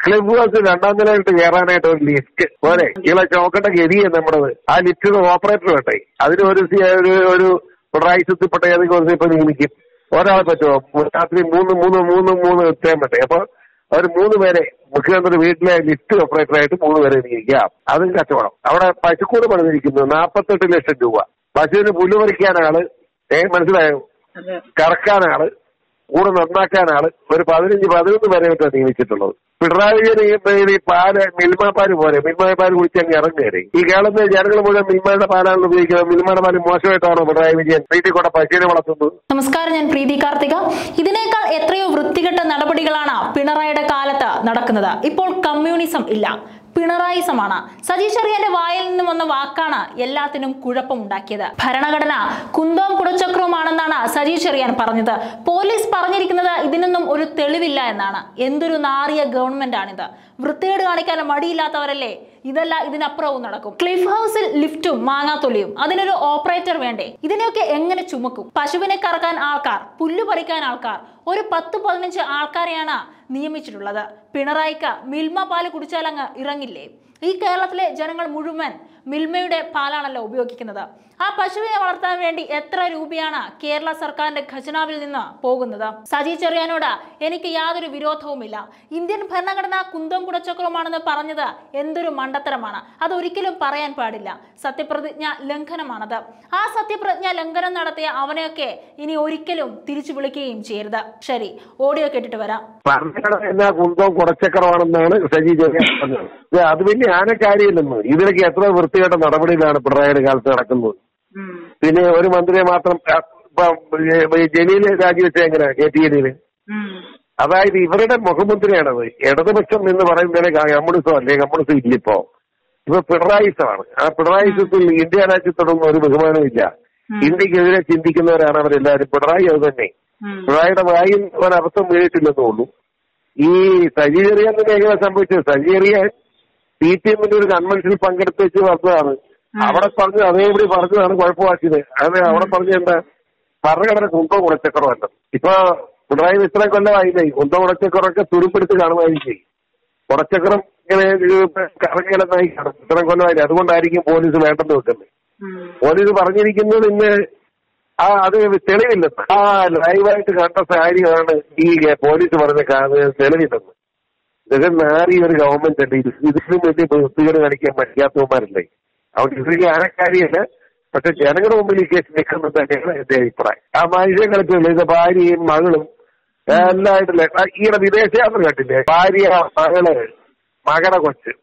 Cliff house രണ്ടാം നിലയിട്ട് കയറാനായിട്ട് ഒരു ലിഫ്റ്റ് പോരെ ഇളെ ചോക്കട്ട ഗതിയെ നമ്മുടേത് ആ ലിഫ്റ്റ് ഓപ്പറേറ്റർ വേണ്ടേ അതിന് ഒരു സി- ഒരു ഒരു പിണറായി സുത്തിപ്പെട്ട ഏതെങ്കിലും ഒരു ഇപ്പൊ നിയമിക്കും ഒരാളെ പറ്റുമോ രാത്രി മൂന്ന് മൂന്ന് മൂന്ന് മൂന്ന് എത്താൻ പറ്റേ അപ്പൊ അവർ മൂന്ന് പേരെ മുഖ്യമന്ത്രി വീട്ടിലെ ലിഫ്റ്റ് ഓപ്പറേറ്ററായിട്ട് മൂന്ന് പേരെ നിയമിക്കാം അതും കച്ചവടം അവിടെ പശുക്കൂട് പണിതിരിക്കുന്നു നാൽപ്പത്തെട്ട് ലക്ഷം രൂപ പശുവിന് പുല്ല് പറിക്കാനാള് ഏ മനസ്സിലായോ അതെ കറക്കാൻ ആള് കൂടെ നന്നാക്കാൻ ആള് ഒരു പതിനഞ്ച് പതിനൊന്ന് പേരെ മറ്റാണ് നിയമിച്ചിട്ടുള്ളത് പിണറായി വിജയൻ ഈ- ഈ പാല് മിൽമ പാല് പോരെ മിൽമ പാല് കുടിച്ച് അങ്ങ് ഇറങ്ങേരെ ഈ കേരളത്തിലെ ജനങ്ങൾ മുഴുവൻ മിൽമയുടെ പാലാണ് ഉപയോഗിക്കുന്നത് മിൽമയുടെ പാല് മോശമായിട്ടാണോ പിണറായി വിജയൻ വീട്ടിൽ കൂടെ പശുവിനെ വളർത്തുന്നത് നമസ്കാരം ഞാൻ പ്രീതി കാർത്തിക ഇതിനേക്കാൾ എത്രയോ വൃത്തികെട്ട നടപടികളാണ് പിണറായിയുടെ കാലത്ത് നടക്കുന്നത് ഇപ്പോൾ കമ്മ്യൂണിസം ഇല്ല പിണറായിസമാണ് സജി ചെറിയന്റെ വായിൽ നിന്നും വന്ന വാക്കാണ് എല്ലാത്തിനും കുഴപ്പമുണ്ടാക്കിയത് ഭരണഘടന കുന്തവും കുടച്ചക്രവുമാണെന്നാണ് സജി ചെറിയാൻ പറഞ്ഞത് പോലീസ് പറഞ്ഞിരിക്കുന്നത് ഇതിനൊന്നും ഒരു തെളിവില്ല എന്നാണ് എന്തൊരു നാറിയ ഗവൺമെന്റ് ആണിത് വൃത്തികേട് കാണിക്കാൻ മടിയില്ലാത്തവരല്ലേ ഇതല്ല ഇതിനപ്പുറവും നടക്കും ക്ലിഫ് ഹൗസിൽ ലിഫ്റ്റും മാങ്ങാത്തൊലിയും അതിനൊരു ഓപ്പറേറ്റർ വേണ്ടേ ഇതിനെയൊക്കെ എങ്ങനെ ചുമക്കും പശുവിനെ കറക്കാൻ ആൾക്കാർ പുല്ല് പറിക്കാൻ ആൾക്കാർ ഒരു പത്ത് പതിനഞ്ച് ആൾക്കാരെയാണ് നിയമിച്ചിട്ടുള്ളത് പിണറായിക്ക് മിൽമ പാല് കുടിച്ചാൽ അങ്ങ് ഇറങ്ങില്ലേ ഈ കേരളത്തിലെ ജനങ്ങൾ മുഴുവൻ മിൽമയുടെ പാലാണല്ലോ ഉപയോഗിക്കുന്നത് ആ പശുവിനെ വളർത്താൻ വേണ്ടി എത്ര രൂപയാണ് കേരള സർക്കാരിന്റെ ഖജനാവിൽ നിന്ന് പോകുന്നത് സജി ചെറിയാനോട് എനിക്ക് യാതൊരു വിരോധവുമില്ല ഇന്ത്യൻ ഭരണഘടന കുന്തം കുടച്ചക്രമാണെന്ന് പറഞ്ഞത് എന്തൊരു മണ്ടത്തരമാണ് അത് ഒരിക്കലും പറയാൻ പാടില്ല സത്യപ്രതിജ്ഞ ലംഘനമാണത് ആ സത്യപ്രതിജ്ഞ ലംഘനം നടത്തിയ അവനെയൊക്കെ ഇനി ഒരിക്കലും തിരിച്ചു വിളിക്കുകയും ചെയ്യരുത് ശരി ഓഡിയോ കേട്ടിട്ട് വരാം ഭരണഘടന എന്നാ കുന്തവും കുറച്ചക്കറമാണെന്നാണ് സജി ചെറിയാൻ പറഞ്ഞത് ഇത് അത് വലിയ ആനക്കാരിയല്ലെന്ന് ഇതിലൊക്കെ എത്ര വൃത്തികെട്ട നടപടിയിലാണ് പിണറായിയുടെ കാലത്ത് നടക്കുന്നത് ഉം. പിന്നെ ഒരു മന്ത്രിയെ മാത്രം ആ, ഇപ്പൊ, ഏ, ജലീല് രാജിവെച്ച എങ്ങനെ കെ ടി ജലീല് ഉം. അതായത് ഇവരുടെ മുഖമുദ്രയാണത് ഇടതുപക്ഷം എന്ന് പറയുന്നതിനെ കമ്മ്യൂണിസം അല്ലേ കമ്മ്യൂണിസം ഇല്ലിപ്പോ ഇപ്പൊ പിണറായിസമാണ് ആ പിണറായിസത്തിൽ ഇന്ത്യ രാജ്യത്തോടൊന്നും ഒരു ബഹുമാനവും ഇല്ല ഉം. ഇന്ത്യക്കെതിരെ ചിന്തിക്കുന്നവരാണ് അവരെല്ലാവരും പിണറായി അത് തന്നെ ഉം. പിണറായിയുടെ വായിൽ ഒരബദ്ധം വീണിട്ടില്ലെന്നേ ഉള്ളൂ ഈ സജീറിയാൻ തന്നെ എങ്ങനെ സംഭവിച്ചത് സജീറിയാൻ സി പി എമ്മിന്റെ ഒരു കൺവെൻഷനിൽ പങ്കെടുത്ത് വെച്ച് പറഞ്ഞതാണ് ഉം. അവിടെ പറഞ്ഞു അതേപടി പറഞ്ഞതാണ് കുഴപ്പമാക്കിയത് അത് അവിടെ പറഞ്ഞ എന്താ ഭരണഘടന കുന്തോ കുടച്ചക്കറമല്ല ഇപ്പൊ പിണറായി ഇത്രയും കൊല്ലമായില്ലേ കുന്തോ കുടച്ചക്കറൊക്കെ തുരുപ്പെടുത്ത് കാണുമായിരിക്കും കുടച്ചക്കരം ഇങ്ങനെ കറങ്ങിലെന്നായി കാണും ഇത്രയും കൊല്ലമായില്ലേ അതുകൊണ്ടായിരിക്കും പോലീസ് വേണ്ടെന്ന് വെക്കുന്നത് ഉം. പോലീസ് പറഞ്ഞിരിക്കുന്നത് ഇന്ന് ആ അത് തെളിവില്ലെന്ന് ആ ലൈവായിട്ട് കണ്ട കാര്യമാണ് ഈ പോലീസ് പറഞ്ഞ കാ- തെളിവില്ലെന്ന് ഇതൊക്കെ നാറി ഒരു ഗവൺമെന്റ് അല്ലേ ഇത് ഇതിനും വലിയ വൃത്തികേട് കാണിക്കാൻ പറ്റാത്തവന്മാരല്ലേ അതുകൊണ്ട് ഇതൊരു ആനക്കാരിയല്ല പക്ഷെ ജനങ്ങളുടെ മുമ്പിൽ ഈ കേസ് നിൽക്കുന്നത് തന്നെയാണ് എന്റെ അഭിപ്രായം ആ മനുഷ്യ കളിപ്പില്ല ഇത് ഭാര്യയും മകളും എല്ലായിട്ടില്ലേ ആ, ഈയിടെ വിദേശയാത്ര കണ്ടില്ലേ ഭാര്യ മകള് മകടെ കൊച്ച്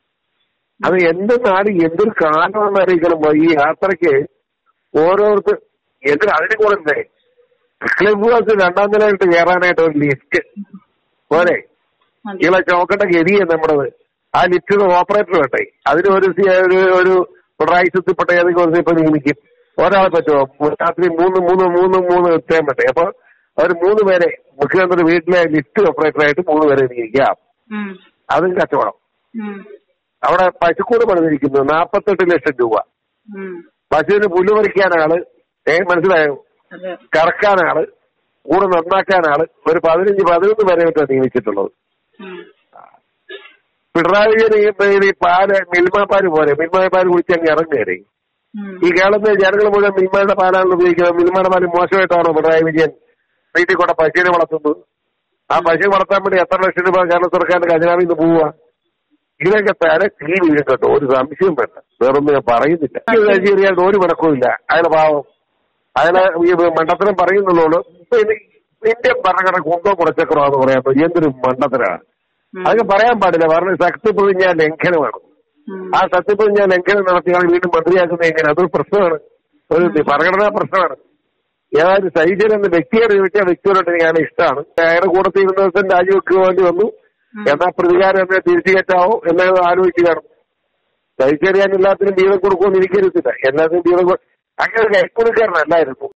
അത് എന്ത് നാട് എന്തൊരു കാലമാണെന്ന് അറിയിക്കണം ഈ യാത്രയ്ക്ക് ഓരോരുത്തർ എന്തിനാ അതിനെ കൂടെ ക്ലിഫ് ഹൗസ് രണ്ടാം നിലയിട്ട് കയറാനായിട്ട് ഒരു ലിഫ്റ്റ് പോരെ അതെ. ഇളെ ചോക്കട്ട ഗതിയെ നമ്മുടേത് ആ ലിഫ്റ്റ് ഓപ്പറേറ്റർ വേണ്ടേ അതിന് ഒരു സി- ഒരു ഒരു പിണറായി സുത്തിപ്പെട്ട ഏതെങ്കിലും ഒരു ഇപ്പൊ നിയമിക്കും ഒരാളെ പറ്റുമോ രാത്രി മൂന്ന് മൂന്ന് മൂന്ന് മൂന്ന് എത്താൻ പറ്റേ അപ്പൊ അവർ മൂന്ന് പേരെ മുഖ്യമന്ത്രി വീട്ടിലെ ലിഫ്റ്റ് ഓപ്പറേറ്ററായിട്ട് മൂന്ന് പേരെ നിയമിക്കാം ഉം. അതും കച്ചവടം ഉം. അവിടെ പശുക്കൂട് പണിതിരിക്കുന്നു നാൽപ്പത്തെട്ട് ലക്ഷം രൂപ ഉം. പശുവിന് പുല്ല് പറിക്കാൻ ആള് ഏ മനസ്സിലായോ അതെ. കറക്കാൻ ആള് കൂടെ നന്നാക്കാൻ ആള് ഒരു പതിനഞ്ച് പതിനൊന്ന് പേരെ മറ്റാണ് നിയമിച്ചിട്ടുള്ളത് ഉം. പിണറായി വിജയൻ ഈ- ഈ പാല് മിൽമ പാല് പോരെ മിൽമ പാല് കുടിച്ച് അങ്ങ് ഇറങ്ങേരെ ഉം. ഈ കേരളത്തിലെ ജനങ്ങൾ മുഴുവൻ മിൽമയുടെ പാലാണ് ഉപയോഗിക്കുന്നത് മിൽമയുടെ പാല് മോശമായിട്ടാണോ പിണറായി വിജയൻ വീട്ടിൽ കൂടെ പശുവിനെ വളർത്തുന്നത് ആ പശു വളർത്താൻ വേണ്ടി എത്ര ലക്ഷം രൂപ കേരള സർക്കാരിന്റെ ഖജനാവിൽ നിന്ന് പോവുക ഇതിനൊക്കെ തല തീ വീഴും കേട്ടോ ഒരു സംശയം വേണ്ട വേറൊന്നും ഞാൻ പറയുന്നില്ല ശരിയായിട്ട് ഒരു മടക്കവും ഇല്ല അയാളെ പാവം അയാളെ ഈ മണ്ടത്തരം പറയുന്നുള്ളൂ ഇപ്പൊ ഇത് ഇന്ത്യൻ ഭരണഘടന കുന്തോ കുറച്ചക്കറാന്ന് പറയാൻ എന്തൊരു മണ്ടത്തരാണ് ഉം. അതൊക്കെ പറയാൻ പാടില്ല കാരണം സത്യപ്രതിജ്ഞ ലംഘനമാണ് ഉം. ആ സത്യപ്രതിജ്ഞ ലംഘനം നടത്തിയാൽ വീണ്ടും മന്ത്രിയാക്കുന്നത് എങ്ങനെ അതൊരു പ്രശ്നമാണ് ഒരു ഭരണഘടനാ പ്രശ്നമാണ് ഏതായാലും സൈജൻ എന്ന വ്യക്തിയോട് ചോദിച്ചാൽ വ്യക്തിയോട് എനിക്ക് ഇഷ്ടമാണ് അയാളുടെ കൂടത്തിൽ ഇരുന്ന ദിവസം രാജിവെക്കുക വേണ്ടി വന്നു എന്നാ പ്രതികാരം എന്നെ തിരിച്ചു കയറ്റാവോ എന്നത് ആലോചിച്ച് കാണും സൈജറിയാൻ എല്ലാത്തിനും വീതം കൊടുക്കുമെന്ന് എനിക്കരുത്തില്ല എല്ലാത്തിനും വീതം കൊ- അങ്ങനെ ഒരു കൈക്കൊടുക്കാരനല്ലായിരുന്നു